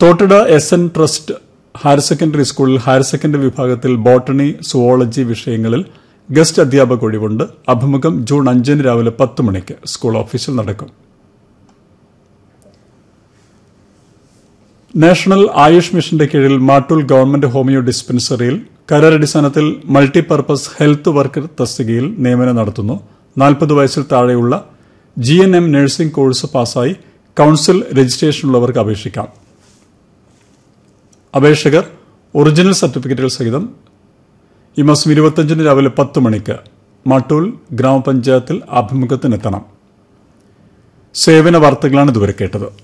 തോട്ടിട S N trust higher secondary സ്കൂളിൽ higher secondary വിഭാഗത്തിൽ botany zoology വിഷയങ്ങളിൽ ഗസ്റ്റ് അധ്യാപക ഒഴിവുണ്ട് അഭിമുഖം ജൂൺ അഞ്ചിന് രാവിലെ പത്ത് മണിക്ക് സ്കൂൾ ഓഫീസിൽ നടക്കും നാഷണൽ ആയുഷ് മിഷന്റെ കീഴിൽ മാട്ടൂൽ ഗവൺമെന്റ് ഹോമിയോ ഡിസ്പെൻസറിയിൽ കരാറടിസ്ഥാനത്തിൽ മൾട്ടിപർപ്പസ് ഹെൽത്ത് വർക്കർ തസ്തികയിൽ നിയമനം നടത്തുന്നു നാൽപ്പത് വയസ്സിൽ താഴെയുള്ള G N M nursing course പാസ്സായി കൌൺസിൽ രജിസ്ട്രേഷനുള്ളവർക്ക് അപേക്ഷിക്കാം അപേക്ഷകർ ഒറിജിനൽ സർട്ടിഫിക്കറ്റുകൾ സഹിതം ഈ മാസം ഇരുപത്തിയഞ്ചിന് രാവിലെ പത്ത് മണിക്ക് മാട്ടൂൽ ഗ്രാമപഞ്ചായത്തിൽ അഭിമുഖത്തിനെത്തണം സേവന വാർത്തകളാണ് ഇതുവരെ കേട്ടത്